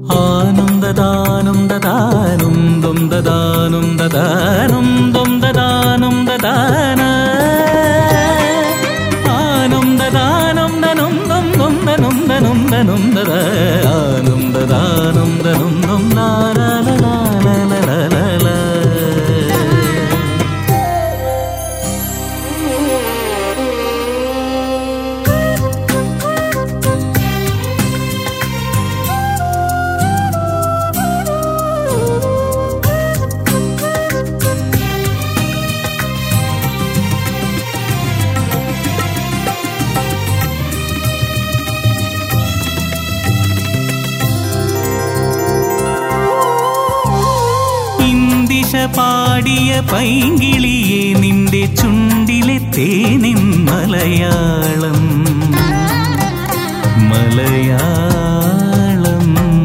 ആനന്ദദാനം ദദാനം ദം ദദാനം ദദാനം ദം ദദാനം ദദാന ആനന്ദദാനം ദനം ദം ദം ദനം ദനം ദനം ദദ ആനന്ദദാനം ദനം ദം ലാലാലാലാലാലാലാ ഇന്ദിശ പാടിയ പൈങ്കിളിയെ നിന്റെ ചുണ്ടിലെ തേനിൻ മലയാളം മലയാളം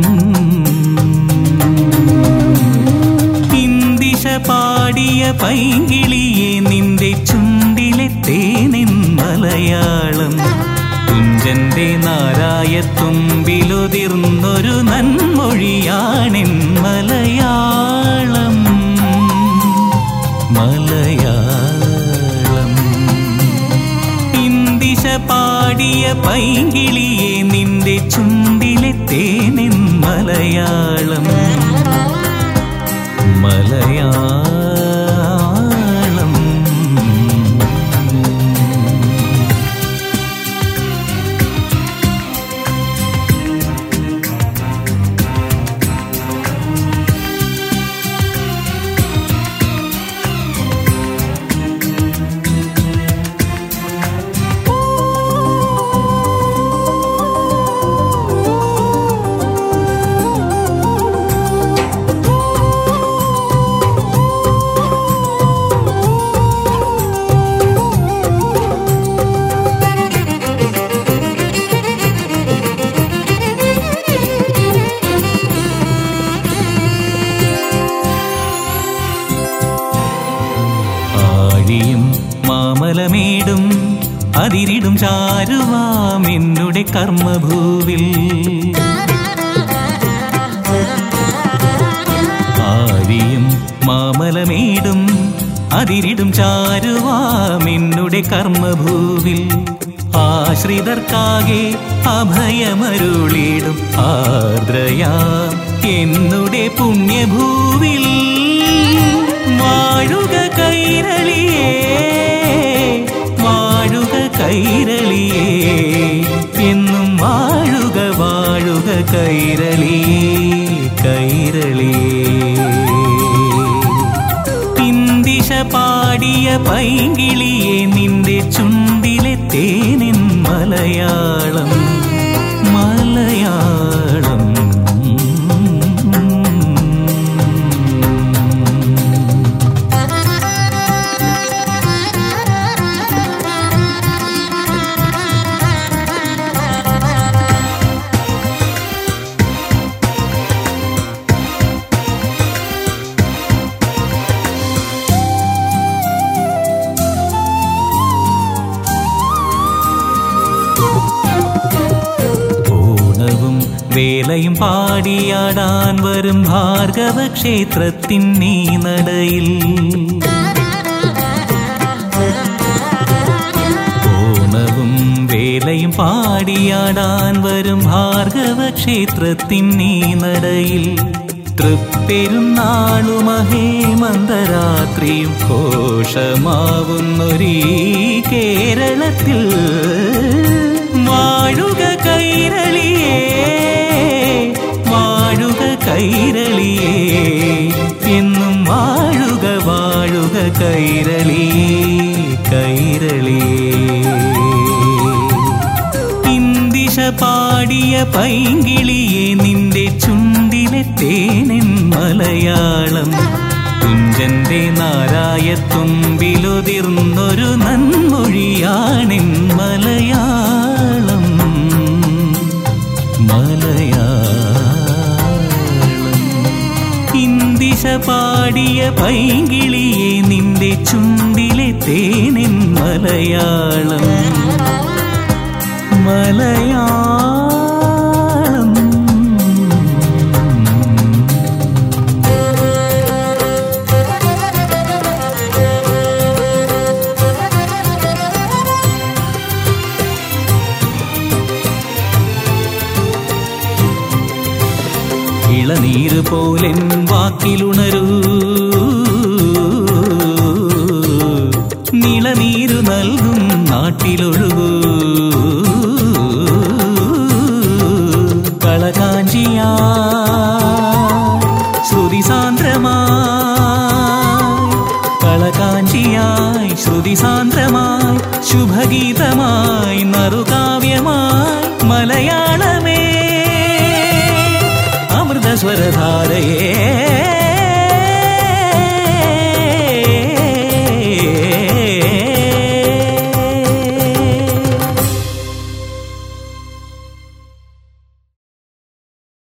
ഇന്ദിശ പാടിയ പൈങ്കിളിയെ നിന്റെ ചുണ്ടിലെ തേനിൻ മലയാളം കുഞ്ചന്റെ നാരായ തുമ്പിലുതിർന്നൊരു നന്മൊഴിയാണെൻ മലയാളം മലയാളം ഇന്ദിശ പാടിയ പൈങ്കിളിയെ നിന്റെ ചുണ്ടിലെ തേനിൻ മലയാളം മലയാളം ആഴിയും മാമലമേടും അതിരിടും ചാരുവാം എന്നുടെ കർമ്മഭൂവിൽ ആഴിയും മാമലമേടും അതിരിടും ചാരുവാം എന്നുടെ കർമ്മഭൂവിൽ ആശ്രിതർക്കാകെ അഭയമരുളിടും ആർദ്രയാം എന്നുടെ പുണ്യഭൂവിൽ വാഴുക കൈരളിയേ വാഴുക കൈരളിയേ എന്നും വാഴുക വാഴുക കൈരളിയേ കൈരളിയേ പിന്ദിശ പാടിയ പൈങ്കിളിയെ നിന്റെ ചുണ്ടിലെ തേനിൻ മലയാളം മലയാളം ഓണവും വേലയും പാടിയാടാൻ വരും ഭാർഗവ ക്ഷേത്രത്തിൻ നീ നടയിൽ ഓണവും വേലയും പാടിയാടാൻ വരും ഭാർഗവ ക്ഷേത്രത്തിൻ നീ നടയിൽ തൃപ്പെരുന്നാളുമഹേ മന്ദരാത്രിയും ഘോഷമാവുന്നൊരീ കേരളത്തിൽ വാഴുക കൈരളിയേ വാഴുക കൈരളിയേ എന്നും വാഴുക വാഴുക കൈരളിയേ കൈരളിയേ ഇന്ദിശ പാടിയ പൈങ്കിളിയെ നിന്റെ ചുണ്ടിലെ തേനിൻ മലയാളം കുഞ്ചന്റെ നാരായ തുമ്പിലുതിർന്നൊരു നന്മൊഴിയാണിൻ മലയാളം മലയാളം ഇന്ദിശ പാടിയ പൈങ്കിളിയെ നിന്റെ ചുണ്ടിലെ തേനിൻ മലയാളം മലയാളം ഇളനീര് പോലെൻ വാക്കിലുണരൂ നിളനീരു നൽകും നാട്ടിലൊഴുകൂ കളകാഞ്ചിയാ ശ്രുതി സാന്ദ്രമായി കളകാഞ്ചിയായി ശ്രുതി സാന്ദ്രമായി ശുഭഗീതമായി നറുകാവ്യമായി മലയാളമേ അമൃതസ്വരധാരയേ